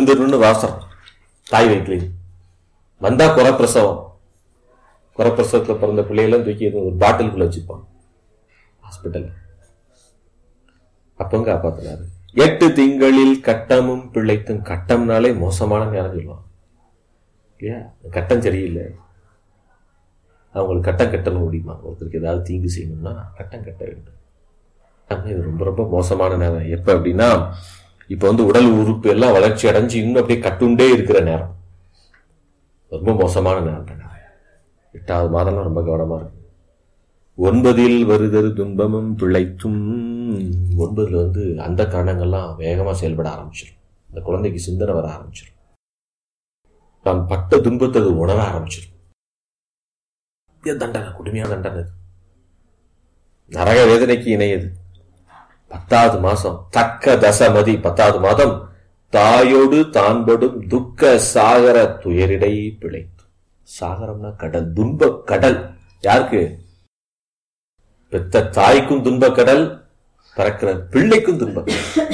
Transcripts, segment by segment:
விழுந்துருன்னு வாசம் தாய் வயிற்றுல வந்தா குறப்பிரசவம் குறப்பிரசவத்தில் பிறந்த பிள்ளைகளும் தூக்கி எதுவும் ஒரு பாட்டிலுக்குள்ள வச்சுப்பான் ஹாஸ்பிட்டல் அப்பவும் காப்பாத்தினாரு எட்டு திங்களில் கட்டமும் பிள்ளைத்தும் கட்டம்னாலே மோசமான நேரம் சொல்லுவான் இல்லையா கட்டம் சரியில்லை அவங்களுக்கு கட்டம் கட்டணும் முடியுமா ஒருத்தருக்கு ஏதாவது தீங்கு செய்யணும்னா கட்டம் கட்ட வேண்டும் ஆனா இது ரொம்ப ரொம்ப மோசமான நேரம் எப்ப அப்படின்னா இப்ப வந்து உடல் உறுப்பு எல்லாம் வளர்ச்சி அடைஞ்சு இன்னும் அப்படியே கட்டுண்டே இருக்கிற நேரம் ரொம்ப மோசமான நேரம் தான் எட்டாவது மாதம்லாம் ரொம்ப கவனமா இருக்கு ஒன்பதில் வருதரு துன்பமும் பிழைத்தும் ஒன்பதுல வந்து அந்த காரணங்கள்லாம் வேகமா செயல்பட ஆரம்பிச்சிடும் இந்த குழந்தைக்கு சிந்தனை வர ஆரம்பிச்சிடும் தான் பட்ட துன்பத்தை அது உணர ஆரம்பிச்சிடும் இது தண்டனை கொடுமையான தண்டனை இது நரக வேதனைக்கு இணையது பத்தாவது மாசம் தக்க தசமதி பத்தாவது மாதம் தாயோடு தான்படும் துக்க சாகர துயரிடை பிழைத்து சாகரம்னா கடல் துன்ப கடல் யாருக்கு பெத்த தாய்க்கும் துன்ப கடல் பிறக்கிற பிள்ளைக்கும் துன்ப கடல்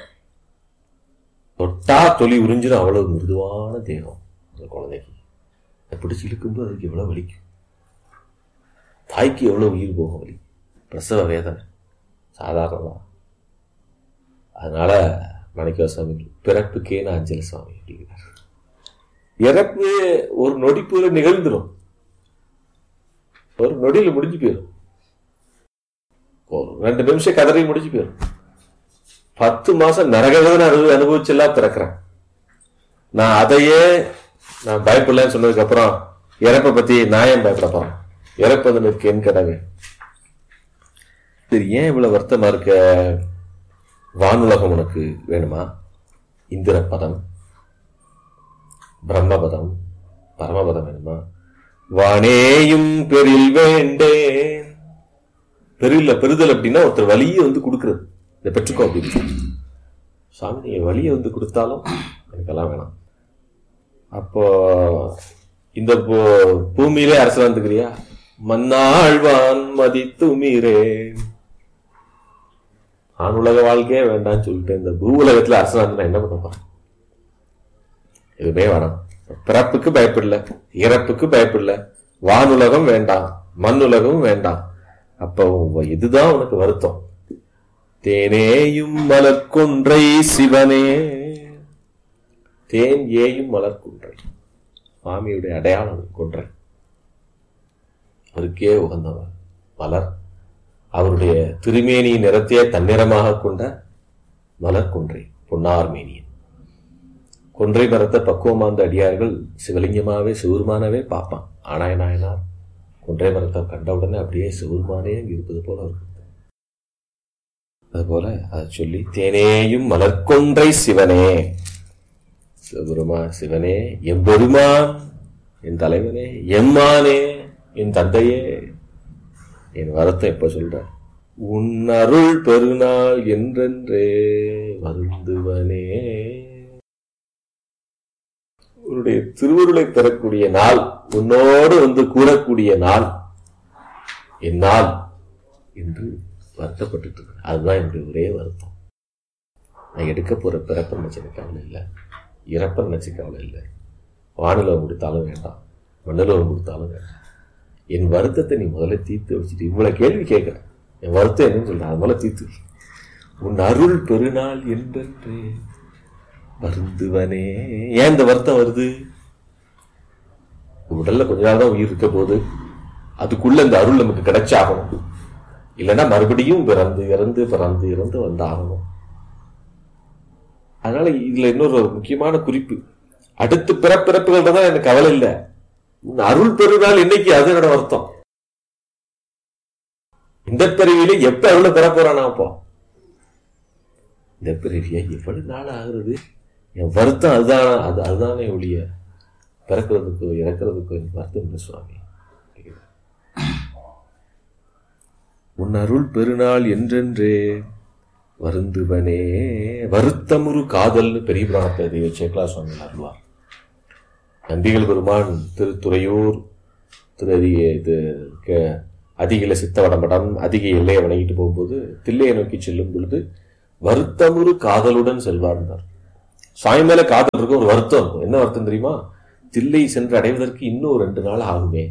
தொட்டா தொலி உறிஞ்சிடும் அவ்வளவு மிருதுவான தேகம் அந்த குழந்தைக்கு அதை பிடிச்சு இழுக்கும்போது அதுக்கு எவ்வளவு வலிக்கும் தாய்க்கு எவ்வளவு உயிர் போகும் வலி பிரசவ வேதனை சாதாரணமா அதனால மணிக்கா சுவாமி பிறப்புக்கே நான் அஞ்சலி சுவாமி அப்படிங்கிறார் இறப்பு ஒரு நொடிப்புல நிகழ்ந்துடும் ஒரு நொடியில முடிஞ்சு போயிடும் ஒரு ரெண்டு நிமிஷம் கதறி முடிஞ்சு போயிடும் பத்து மாசம் நரகவேதனை அனுபவி அனுபவிச்செல்லாம் பிறக்கிறேன் நான் அதையே நான் பயப்படலன்னு சொன்னதுக்கு அப்புறம் இறப்பை பத்தி நான் ஏன் பயப்பட போறேன் இறப்பது எனக்கு என் கடமை சரி ஏன் இவ்வளவு வருத்தமா இருக்க வானுலகம் உனக்கு வேணுமா இந்திர பதம் பிரம்மபதம் பரமபதம் வேணுமா வானேயும் பெரில் வேண்டேன் பெரில்ல பெறுதல் அப்படின்னா ஒருத்தர் வலியை வந்து கொடுக்கறது இதை பெற்றுக்கோ அப்படின்னு சாமி நீங்க வலியை வந்து கொடுத்தாலும் எனக்கெல்லாம் வேணாம் அப்போ இந்த பூ- பூமியிலே அரசு வந்துக்கிறியா மன்னாழ்வான் மதித்து மீறேன் ஆணுலக வாழ்க்கையே வேண்டாம்னு சொல்லிட்டு இந்த பூ உலகத்துல அரசாங்கம் நான் என்ன பண்ண போறேன் எதுவுமே வேணாம் பிறப்புக்கு பயப்படல இறப்புக்கு பயப்படல வானுலகம் வேண்டாம் மண்ணுலகம் வேண்டாம் அப்ப உன் இதுதான் உனக்கு வருத்தம் தேனேயும் மலர்கொன்றை சிவனே தேன் ஏயும் மலர்கொன்றை சுவாமியுடைய அடையாளம் கொன்றை அவருக்கே உகந்தவர் மலர் அவருடைய திருமேனி நிறத்தையே தன்னிறமாக கொண்ட மலர் கொன்றை பொன்னார் மேனியன் கொன்றை மரத்தை பக்குவமாந்த அடியார்கள் சிவலிங்கமாவே சிவருமானவே பார்ப்பான் ஆனாய நாயனார் கொன்றை மரத்தை கண்ட உடனே அப்படியே சிவருமானே அங்க இருப்பது போல இருக்கு அதுபோல அதை சொல்லி தேனேயும் மலர்கொன்றை சிவனே சிவபெருமா சிவனே எம்பெருமான் என் தலைவனே எம்மானே என் தந்தையே என் வரத்தை எப்ப சொல்ற உன் அருள் பெருநாள் என்றென்றே வருந்துவனே உன்னுடைய திருவருளை பெறக்கூடிய நாள் உன்னோடு வந்து கூறக்கூடிய நாள் என் நாள் என்று வருத்தப்பட்டு இருக்கேன் அதுதான் என்னுடைய ஒரே வருத்தம் நான் எடுக்க போற பிறப்பை நினைச்சு எனக்கு கவலை இல்லை இறப்பை நினைச்சு கவலை இல்லை வானிலவம் கொடுத்தாலும் வேண்டாம் மண்ணிலவம் கொடுத்தாலும் வேண்டாம் என் வருத்தத்தை நீ முதல்ல தீர்த்து வச்சுட்டு இவ்வளவு கேள்வி கேட்கிறேன் என் வருத்தம் என்னன்னு சொல்றேன் அது முதல்ல தீர்த்து வை. உன் அருள் பெருநாள் என்றென்று வருந்துவனே ஏன் இந்த வருத்தம் வருது உடல்ல கொஞ்ச நாள் தான் உயிர் இருக்க போகுது அதுக்குள்ள இந்த அருள் நமக்கு கிடைச்சாகணும் இல்லைன்னா மறுபடியும் பிறந்து இறந்து பிறந்து இறந்து வந்தாகணும் அதனால இதுல இன்னொரு முக்கியமான குறிப்பு அடுத்து பிறப்பிறப்புகள் தான் எனக்கு கவலை இல்லை உன் அருள் பெருநாள் இன்னைக்கு அது என்னோட வருத்தம் இந்த பிறவியில எப்ப அருளை பெற போறானா அப்போ இந்த பிறவியா எவ்வளவு நாள் ஆகுறது என் வருத்தம் அதுதான் அது அதுதானே ஒழிய பிறக்கிறதுக்கோ இறக்கிறதுக்கோ எனக்கு வருத்தம் இல்லை சுவாமி உன் அருள் பெருநாள் என்றென்றே வருந்துவனே வருத்தமுறு காதல்னு பெரிய புராணத்தை தெய்வ சேக்கலா சுவாமி அருள்வார் நம்பிகள் பெருமான் திருத்துறையூர் திரு அதிக இது க- அதிகில சித்த வடமடம் அதிக எல்லையை வணங்கிட்டு போகும்போது தில்லையை நோக்கி செல்லும் பொழுது வருத்தமுறு காதலுடன் செல்வார்ந்தார் சாமி மேல காதல் இருக்கும் ஒரு வருத்தம் இருக்கும் என்ன வருத்தம் தெரியுமா தில்லை சென்று அடைவதற்கு இன்னும் ஒரு ரெண்டு நாள் ஆகுமே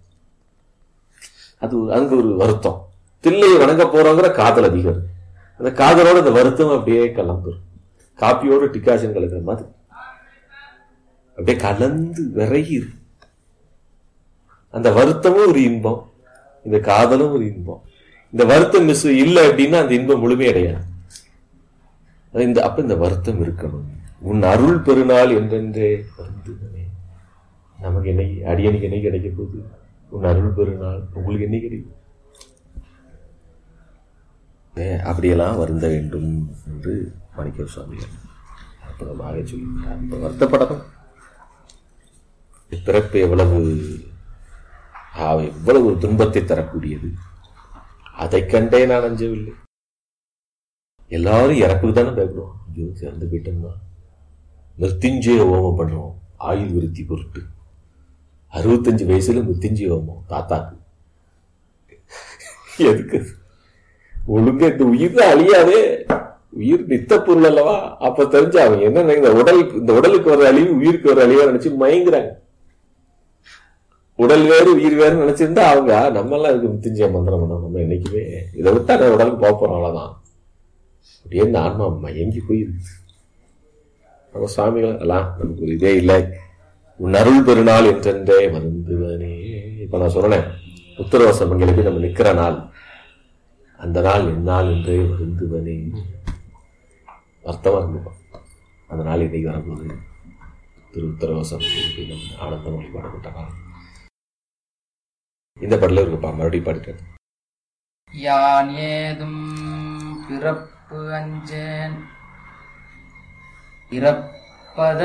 அது ஒரு- அங்க ஒரு வருத்தம் தில்லையை வணங்க போறோங்கிற காதல் அதிகம் இருக்கு. அந்த காதலோட அந்த வருத்தம் அப்படியே கலந்துரும் காப்பியோட டிகாஷன் கலக்கிற மாதிரி அப்படியே கலந்து விறகி இருக்கு. அந்த வருத்தமும் ஒரு இன்பம் இந்த காதலும் ஒரு இன்பம் இந்த வருத்தம் மிஸ் இல்லை அப்படின்னா அந்த இன்பம் முழுமையடையாது அது இந்த அப்ப இந்த வருத்தம் இருக்கணும் உன் அருள் பெருநாள் என்றென்றே வருந்துவனே நமக்கு என்னைக்கு அடியனுக்கு என்னைக்கு கிடைக்க போகுது உன் அருள் பெருநாள் உங்களுக்கு என்னைக்கு கிடைக்கும் ஏ, அப்படியெல்லாம் வருந்த வேண்டும் என்று மாணிக்க சுவாமிகள் அற்புதமாக சொல்லியிருக்கிறார் இப்ப வருத்தப்படணும் பிறப்பு எவ்வளவு ஆ, எவ்வளவு ஒரு துன்பத்தை தரக்கூடியது அதை கண்டே நான் அஞ்சவில்லை எல்லாரும் இறப்புக்கு தானே பயப்படுவோம் ஐயோ இறந்து போயிட்டோம்னா மிருத்யுஞ்சய ஹோமம் பண்ணுவோம் ஆயுள் விருத்தி பொருட்டு அறுபத்தஞ்சு வயசுல மிருத்யுஞ்சய ஹோமம் தாத்தாக்கு எதுக்கு ஒழுங்கா இந்த உயிர் தான் அழியாதே உயிர் நித்த பொருள் அல்லவா அப்ப தெரிஞ்சு அவங்க என்ன நினைக்கிறாங்க, இந்த உடல் இந்த உடலுக்கு வர அழிவு உயிருக்கு வர அழிவா நினைச்சு மயங்குறாங்க உடல் வேறு உயிர் வேறு நினைச்சிருந்தா அவங்க நம்ம எல்லாம் இதுக்கு மிருத்யுஞ்சய மந்திரம் பண்ணோம் நம்ம என்னைக்குமே இதை விட்டா நான் உடலுக்கு போக போறோம் அவ்வளவுதான் அப்படியே இந்த ஆன்மா மயங்கி போயிருக்கு நம்ம சுவாமிகள் எல்லாம் நமக்கு ஒரு இதே இல்லை உன் அருள் பெருநாள் என்றென்றே வருந்துவனே இப்ப நான் சொன்னேன் உத்தரவாசம் மங்களுக்கு நம்ம நிக்கிற நாள் அந்த நாள் எந்நாள் என்றே வருந்துவனே வருத்தமா இருந்துப்போம் அந்த நாள் இன்னைக்கு வரும்போது திரு உத்தரவாசம் நம்ம ஆனந்த மொழி பாடப்பட்ட நாள் இந்த பாடல இருக்குப்பா மறுபடியும் பாடிட்டேன் யான் ஏதும் பிறப்பு அஞ்சேன் இறப்பத